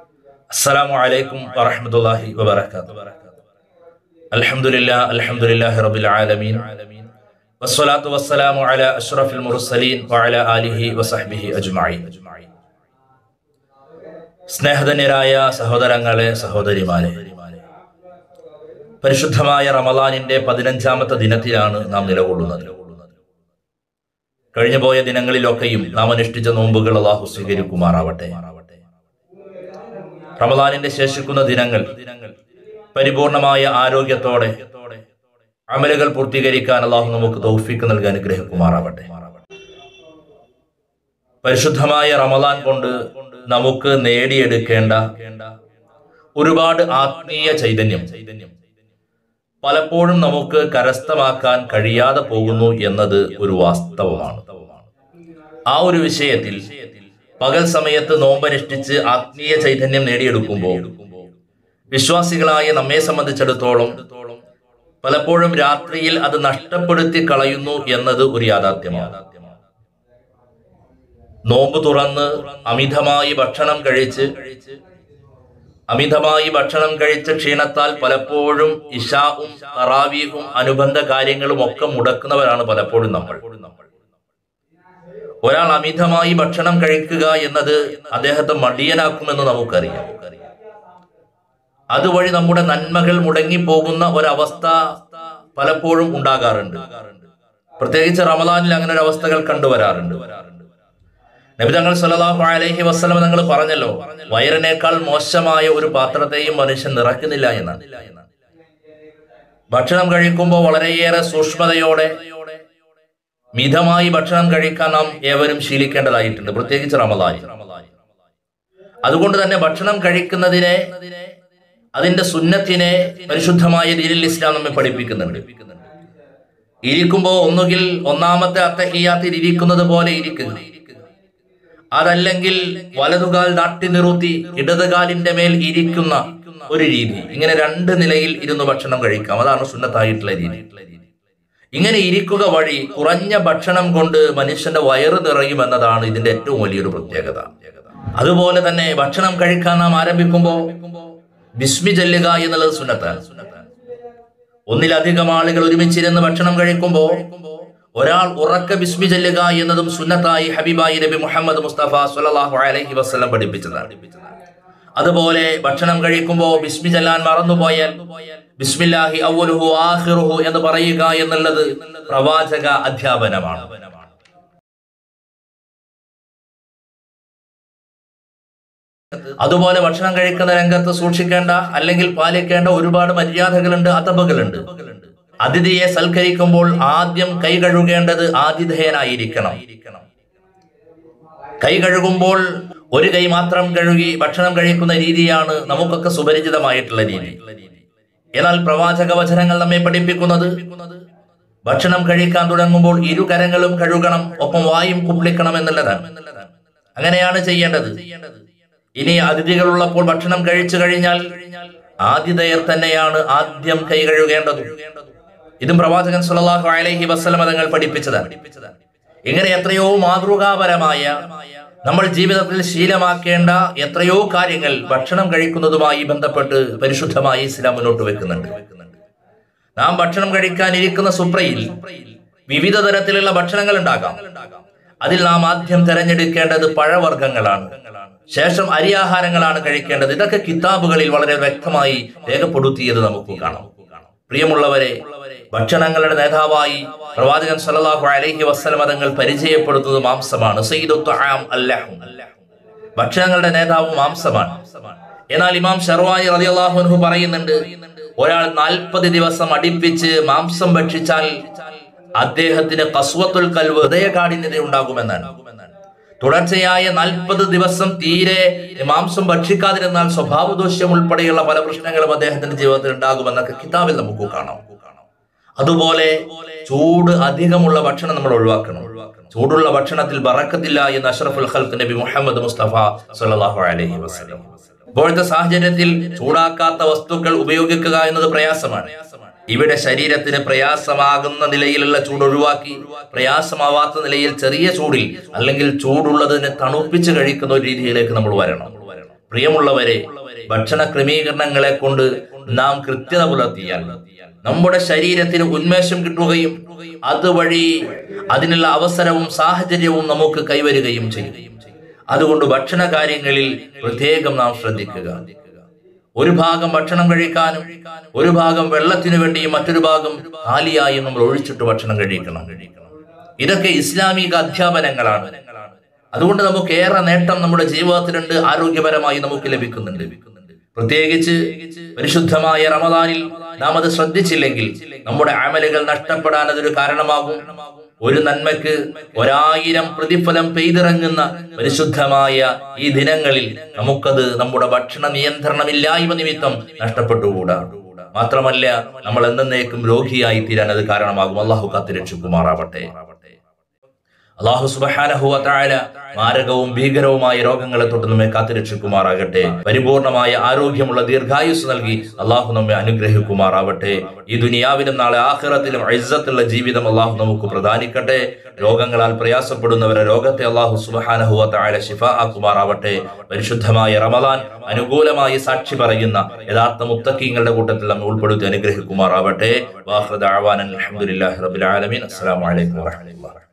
السلام عليكم ورحمة الله وبركاته الحمد لله الحمد لله رب العالمين والصلاة والسلام على أشرف المرسلين وعلى آله وصحبه أجمعين സ്നേഹധന്യരായ സഹോദരങ്ങളെ സഹോദരിമാരെ പരിശുദ്ധമായ റമദാനിന്റെ പതിനഞ്ചാമത്തെ ദിനത്തിലാണ് നാം നിലകൊള്ളുന്നത് കഴിഞ്ഞുപോയ ദിനങ്ങളിലൊക്കെയും നാം അനുഷ്ഠിച്ച നോമ്പുകൾ അള്ളാഹു സ്വീകരിക്കുമാറാവട്ടെ റമദാനിന്റെ ശേഷിക്കുന്ന ദിനങ്ങൾ പരിപൂർണമായ ആരോഗ്യത്തോടെ അമലുകൾ പൂർത്തീകരിക്കാൻ അള്ളാഹു നമുക്ക് തൗഫീക്ക് നൽകി അനുഗ്രഹിക്കുമാറാവട്ടെ പരിശുദ്ധമായ റമദാൻ കൊണ്ട് നമുക്ക് നേടിയെടുക്കേണ്ട ഒരുപാട് ആത്മീയ ചൈതന്യം പലപ്പോഴും നമുക്ക് കരസ്ഥമാക്കാൻ കഴിയാതെ പോകുന്നു എന്നത് ഒരു വാസ്തവമാണ് ആ ഒരു വിഷയത്തിൽ പകൽ സമയത്ത് നോമ്പനുഷ്ഠിച്ച് ആത്മീയ ചൈതന്യം നേടിയെടുക്കുമ്പോൾ വിശ്വാസികളായ നമ്മെ സംബന്ധിച്ചിടത്തോളം പലപ്പോഴും രാത്രിയിൽ അത് നഷ്ടപ്പെടുത്തി കളയുന്നു എന്നത് ഒരു യാഥാർത്ഥ്യമാണ് നോമ്പ് തുറന്ന് അമിതമായി ഭക്ഷണം കഴിച്ച് അമിതമായി ഭക്ഷണം കഴിച്ച ക്ഷീണത്താൽ പലപ്പോഴും ഇഷാവും തറാവീഹും അനുബന്ധ കാര്യങ്ങളും ഒക്കെ മുടക്കുന്നവരാണ് പലപ്പോഴും നമ്മൾ ഒരാൾ അമിതമായി ഭക്ഷണം കഴിക്കുക എന്നത് അദ്ദേഹത്തെ മടിയനാക്കുമെന്ന് നമുക്കറിയാം അതുവഴി നമ്മുടെ നന്മകൾ മുടങ്ങിപ്പോകുന്ന ഒരവസ്ഥ പലപ്പോഴും ഉണ്ടാകാറുണ്ട് പ്രത്യേകിച്ച് റമദാനിൽ അങ്ങനെ ഒരു അവസ്ഥകൾ കണ്ടുവരാറുണ്ട് നബി തങ്ങൾ സല്ലല്ലാഹു അലൈഹി വസല്ലം തങ്ങൾ പറഞ്ഞല്ലോ വയറിനേക്കാൾ മോശമായ ഒരു പാത്രത്തെയും മനുഷ്യൻ നിറയ്ക്കുന്നില്ല എന്നാണ് ഭക്ഷണം കഴിക്കുമ്പോൾ വളരെയേറെ സൂക്ഷ്മതയോടെ മിതമായി ഭക്ഷണം കഴിക്കാൻ നാം ഏവരും ശീലിക്കേണ്ടതായിട്ടുണ്ട് പ്രത്യേകിച്ച് റമദാനി അതുകൊണ്ട് തന്നെ ഭക്ഷണം കഴിക്കുന്നതിനെ അതിന്റെ സുന്നത്തിനെ പരിശുദ്ധമായ ദീനിൽ ഇസ്ലാം നമ്മെ പഠിപ്പിക്കുന്നുണ്ട് ഇരിക്കുമ്പോൾ ഒന്നുകിൽ ഒന്നാമത്തെ അത്തഹിയാത്തിൽ ഇരിക്കുന്നത് പോലെ ഇരിക്കുക അതല്ലെങ്കിൽ വലതുകാൽ നാട്ടി നിറുത്തി ഇടതുകാലിന്റെ മേൽ ഇരിക്കുന്ന ഒരു രീതി ഇങ്ങനെ രണ്ട് നിലയിൽ ഇരുന്ന് ഭക്ഷണം കഴിക്കാം അതാണ് സുന്നത്തായിട്ടുള്ള രീതി ഇങ്ങനെ ഇരിക്കുക വഴി കുറഞ്ഞ ഭക്ഷണം കൊണ്ട് മനുഷ്യന്റെ വയറ് നിറയുമെന്നതാണ് ഇതിന്റെ ഏറ്റവും വലിയൊരു പ്രത്യേകത അതുപോലെ തന്നെ ഭക്ഷണം കഴിക്കാൻ നാം ആരംഭിക്കുമ്പോൾ ബിസ്മി ചെല്ലുക എന്നുള്ളത് സുന്നത്താണ് ഒന്നിലധികം ആളുകൾ ഒരുമിച്ചിരുന്ന് ഭക്ഷണം കഴിക്കുമ്പോൾ ഒരാൾ ഉറക്ക ബിസ്മി ചെല്ലുക എന്നതും സുന്നത്തായി ഹബീബായി നബി മുഹമ്മദ് മുസ്തഫ സുല്ലല്ലാഹു അലൈഹി വസല്ലം പഠിപ്പിച്ചതാണ് അതുപോലെ ഭക്ഷണം കഴിക്കുമ്പോൾ ബിസ്മി ചെല്ലാൻ മറന്നുപോയാൽ ബിസ്മില്ലാഹി അവലുഹു ആഖിറുഹു എന്ന് പറയുക എന്നുള്ളത് പ്രവാചക അധ്യാപനമാണ് അതുപോലെ ഭക്ഷണം കഴിക്കുന്ന രംഗത്ത് സൂക്ഷിക്കേണ്ട അല്ലെങ്കിൽ പാലിക്കേണ്ട ഒരുപാട് മര്യാദകളുണ്ട് അതബകളുണ്ട് അതിഥിയെ സൽക്കരിക്കുമ്പോൾ ആദ്യം കൈ കഴുകേണ്ടത് ആതിഥേയനായിരിക്കണം കൈ കഴുകുമ്പോൾ ഒരു കൈ മാത്രം കഴുകി ഭക്ഷണം കഴിക്കുന്ന രീതിയാണ് നമുക്കൊക്കെ സുപരിചിതമായിട്ടുള്ള രീതി എന്നാൽ പ്രവാചക വചനങ്ങൾ നമ്മെ പഠിപ്പിക്കുന്നത് ഭക്ഷണം കഴിക്കാൻ തുടങ്ങുമ്പോൾ ഇരു കരങ്ങളും കഴുകണം ഒപ്പം വായും കുപ്പിളിക്കണം എന്നുള്ളതാണ് അങ്ങനെയാണ് ചെയ്യേണ്ടത് ഇനി അതിഥികളുള്ളപ്പോൾ ഭക്ഷണം കഴിച്ചു കഴിഞ്ഞാൽ ആതിഥേയർ തന്നെയാണ് ആദ്യം കൈ കഴുകേണ്ടത് ഇതും പ്രവാചകൻ സുല്ലല്ലാഹു അലൈഹി വസല്ലമ തങ്ങൾ പഠിപ്പിച്ചതാണ് ഇങ്ങനെ എത്രയോ മാതൃകാപരമായ നമ്മൾ ജീവിതത്തിൽ ശീലമാക്കേണ്ട എത്രയോ കാര്യങ്ങൾ ഭക്ഷണം കഴിക്കുന്നതുമായി ബന്ധപ്പെട്ട് പരിശുദ്ധമായി ഇസ്ലാം മുന്നോട്ട് വെക്കുന്നുണ്ട് നാം ഭക്ഷണം കഴിക്കാൻ ഇരിക്കുന്ന സുപ്രയിൽ വിവിധ തരത്തിലുള്ള ഭക്ഷണങ്ങൾ ഉണ്ടാകാം അതിൽ നാം ആദ്യം തെരഞ്ഞെടുക്കേണ്ടത് പഴവർഗ്ഗങ്ങളാണ് ശേഷം അരിയാഹാരങ്ങളാണ് കഴിക്കേണ്ടത് ഇതൊക്കെ കിതാബുകളിൽ വളരെ വ്യക്തമായി രേഖപ്പെടുത്തിയത് നമുക്ക് കാണാം പ്രിയമുള്ളവരെ ഭക്ഷണങ്ങളുടെ നേതാവായി പ്രവാചകൻ സല്ലല്ലാഹു അലൈഹി വസല്ലമ തങ്ങൾ പരിചയപ്പെടുത്തുന്നത് മാംസമാണ് സയ്യിദു ത്വആം അല്ലഹു ഭക്ഷണങ്ങളുടെ നേതാവ് മാംസമാണ് എന്നാൽ ഇമാം ഷർവായി റളിയല്ലാഹു അൻഹു പറയുന്നുണ്ട് ഒരാൾ നാൽപ്പത് ദിവസം അടുപ്പിച്ച് മാംസം ഭക്ഷിച്ചാൽ അദ്ദേഹത്തിന് കസ്വത്തുൽ കൽവ് ഹൃദയകാഠിന്യത ഉണ്ടാകുമെന്നാണ് തുടർച്ചയായ നാൽപ്പത് ദിവസം തീരെ മാംസം ഭക്ഷിക്കാതിരുന്നാൽ സ്വഭാവദോഷ്യം ഉൾപ്പെടെയുള്ള പല പ്രശ്നങ്ങളും അദ്ദേഹത്തിന്റെ ജീവിതത്തിൽ ഉണ്ടാകുമെന്നൊക്കെ കിതാബിൽ നമുക്ക് കാണാം അതുപോലെ ചൂട് അധികമുള്ള ഭക്ഷണം നമ്മൾ ഒഴിവാക്കണം ചൂടുള്ള ഭക്ഷണത്തിൽ ബറക്കത്തില്ല എന്ന് അഷ്റഫുൽ ഖൽഖ് നബി മുഹമ്മദ് മുസ്തഫ സല്ലല്ലാഹു അലൈഹി വസല്ലം ഇപ്പോഴത്തെ സാഹചര്യത്തിൽ ചൂടാക്കാത്ത വസ്തുക്കൾ ഉപയോഗിക്കുക എന്നത് പ്രയാസമാണ് ഇവിടെ ശരീരത്തിന് പ്രയാസമാകുന്ന നിലയിലുള്ള ചൂട് ഒഴിവാക്കി പ്രയാസമാവാത്ത നിലയിൽ ചെറിയ ചൂടിൽ അല്ലെങ്കിൽ ചൂടുള്ളതിനെ തണുപ്പിച്ച് കഴിക്കുന്ന ഒരു രീതിയിലേക്ക് നമ്മൾ വരണം പ്രിയമുള്ളവരെ ഭക്ഷണ ക്രമീകരണങ്ങളെ കൊണ്ട് നാം കൃത്യത പുലർത്തിയാൽ നമ്മുടെ ശരീരത്തിന് ഉന്മേഷം കിട്ടുകയും അതുവഴി അതിനുള്ള അവസരവും സാഹചര്യവും നമുക്ക് കൈവരുകയും ചെയ്യും അതുകൊണ്ട് ഭക്ഷണ കാര്യങ്ങളിൽ പ്രത്യേകം നാം ശ്രദ്ധിക്കുക ഒരു ഭാഗം ഭക്ഷണം കഴിക്കാനും ഒരു ഭാഗം വെള്ളത്തിനു വേണ്ടിയും മറ്റൊരു ഭാഗം ഖാലിയായും നമ്മൾ ഒഴിച്ചിട്ട് ഭക്ഷണം കഴിക്കണം ഇതൊക്കെ ഇസ്ലാമിക അധ്യാപനങ്ങളാണ് അതുകൊണ്ട് നമുക്ക് ഏറെ നേട്ടം നമ്മുടെ ജീവിതത്തിലുണ്ട് ആരോഗ്യപരമായി നമുക്ക് ലഭിക്കുന്നുണ്ട് പ്രത്യേകിച്ച് പരിശുദ്ധമായ റമദാനിൽ നാം അത് ശ്രദ്ധിച്ചില്ലെങ്കിൽ നമ്മുടെ അമലുകൾ നഷ്ടപ്പെടാൻ അതൊരു കാരണമാകും ഒരു നന്മയ്ക്ക് ഒരായിരം പ്രതിഫലം പെയ്തിറങ്ങുന്ന പരിശുദ്ധമായ ഈ ദിനങ്ങളിൽ നമുക്കത് നമ്മുടെ ഭക്ഷണ നിയന്ത്രണമില്ലായ്മ നിമിത്തം നഷ്ടപ്പെട്ടുകൂടാ മാത്രമല്ല നമ്മൾ എന്നേക്കും രോഗിയായി തീരാൻ അത് കാരണമാകും അള്ളാഹു കാത്തിരക്ഷിക്കുമാറാവട്ടെ അള്ളാഹു സുബഹാനഹുവ താഴ മാരകവും ഭീകരവുമായ രോഗങ്ങളെ തൊട്ട് നമ്മെ കാത്തിരക്ഷിക്കുമാറാകട്ടെ പരിപൂർണമായ ആരോഗ്യമുള്ള ദീർഘായുസ് നൽകി അള്ളാഹു നമ്മെ അനുഗ്രഹിക്കുമാറാവട്ടെ ഈ ദുനിയാവിലും നാളെ ആഖിറത്തിലും ഇസ്സത്തുള്ള ജീവിതം അള്ളാഹു നമുക്ക് പ്രദാനിക്കട്ടെ രോഗങ്ങളാൽ പ്രയാസപ്പെടുന്നവരെ രോഗത്തെ അള്ളാഹു സുബഹാനഹുവ താഴ ശിഫ ആക്കുമാറാവട്ടെ പരിശുദ്ധമായ റമദാൻ അനുകൂലമായി സാക്ഷി പറയുന്ന യഥാർത്ഥ മുത്തക്കീങ്ങളുടെ കൂട്ടത്തിൽ നമ്മെ ഉൾപ്പെടുത്തി അനുഗ്രഹിക്കുമാറാവട്ടെ വാഹൃദ അലഹമുല്ലാ റബിൻ അസ്സലാമു അലൈക്കും വറഹ്മത്തുള്ളാഹി